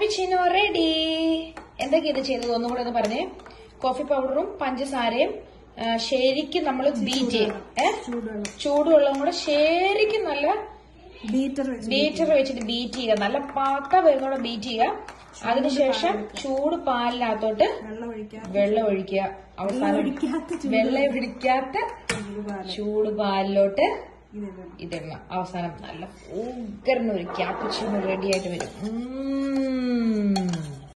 Cappuccino ready എന്തൊക്കെ ഇത് ചെയ്തത് ഒന്നും കൂടെ ഒന്ന് പറഞ്ഞേ കോഫി പൗഡറും പഞ്ചസാരയും ആ, ശരിക്കും നമ്മൾ ബീറ്റ് ചെയ്യും ഏ ചൂടുവെള്ളം ചൂടുവെള്ളം കൂടെ ശരിക്കും നല്ല ബീറ്റർ വെച്ച് ബീറ്റർ വെച്ചിട്ട് ബീറ്റ് ചെയ്യുക നല്ല പാത്ത വരുന്നോടെ ബീറ്റ് ചെയ്യുക അതിനുശേഷം ചൂട് പാലിനകത്തോട്ട് വെള്ളം ഒഴിക്കാൻ വെള്ളം ഒഴിക്കുക അവസാനം ഒഴിക്കാത്ത വെള്ളം പിടിക്കാത്ത ചൂടുപാല ചൂട് പാലിലോട്ട് ഇതിടണം ഇതിടണം അവസാനം നല്ല ഉഗ്രന ഒരു ക്യാപ്പിച്ചിനോ റെഡി ആയിട്ട് വരും ഉം.